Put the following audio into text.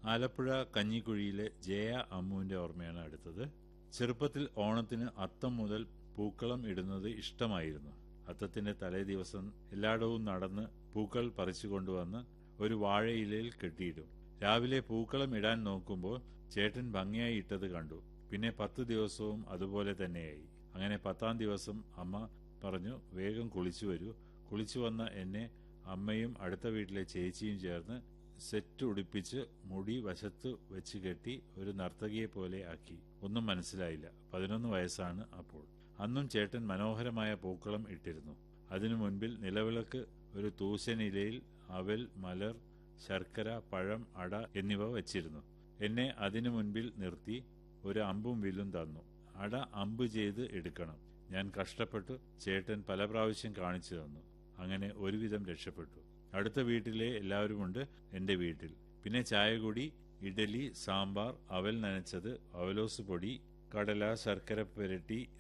ആലപ്പുഴ കഞ്ഞിക്കുഴിയിലെ ജയ അമ്മുവിന്റെ ഓർമ്മയാണ് അടുത്തത് ചെറുപ്പത്തിൽ ഓണത്തിന് അത്തം മുതൽ പൂക്കളം ഇടുന്നത് ഇഷ്ടമായിരുന്നു അത്തത്തിന്റെ തലേ ദിവസം എല്ലായിടവും നടന്ന് പൂക്കൾ പറിച്ചു കൊണ്ടുവന്ന് ഒരു വാഴയിലയിൽ കെട്ടിയിടും രാവിലെ പൂക്കളം ഇടാൻ നോക്കുമ്പോൾ ചേട്ടൻ ഭംഗിയായി ഇട്ടത് കണ്ടു പിന്നെ പത്ത് ദിവസവും അതുപോലെ തന്നെയായി അങ്ങനെ പത്താം ദിവസം അമ്മ പറഞ്ഞു വേഗം കുളിച്ചു വരൂ കുളിച്ചു വന്ന എന്നെ അമ്മയും അടുത്ത വീട്ടിലെ ചേച്ചിയും ചേർന്ന് സെറ്റ് ഉടുപ്പിച്ച് മുടി വശത്ത് വെച്ച് കെട്ടി ഒരു നർത്തകിയെ പോലെ ആക്കി ഒന്നും മനസ്സിലായില്ല പതിനൊന്ന് വയസ്സാണ് അപ്പോൾ അന്നും ചേട്ടൻ മനോഹരമായ പൂക്കളം ഇട്ടിരുന്നു അതിനു മുൻപിൽ നിലവിളക്ക് ഒരു തൂശനിലയിൽ അവൽ മലർ ശർക്കര പഴം അട എന്നിവ വച്ചിരുന്നു എന്നെ അതിനു മുൻപിൽ നിർത്തി ഒരു അമ്പും വില്ലും തന്നു അട അമ്പ് ചെയ്ത് എടുക്കണം ഞാൻ കഷ്ടപ്പെട്ടു ചേട്ടൻ പല പ്രാവശ്യം കാണിച്ചു തന്നു അങ്ങനെ ഒരുവിധം രക്ഷപ്പെട്ടു അടുത്ത വീട്ടിലെ എല്ലാവരുമുണ്ട് എന്റെ വീട്ടിൽ പിന്നെ ചായ കൂടി ഇഡലി സാമ്പാർ അവൽ നനച്ചത് അവലോസ് പൊടി കടല ശർക്കര പുരട്ടി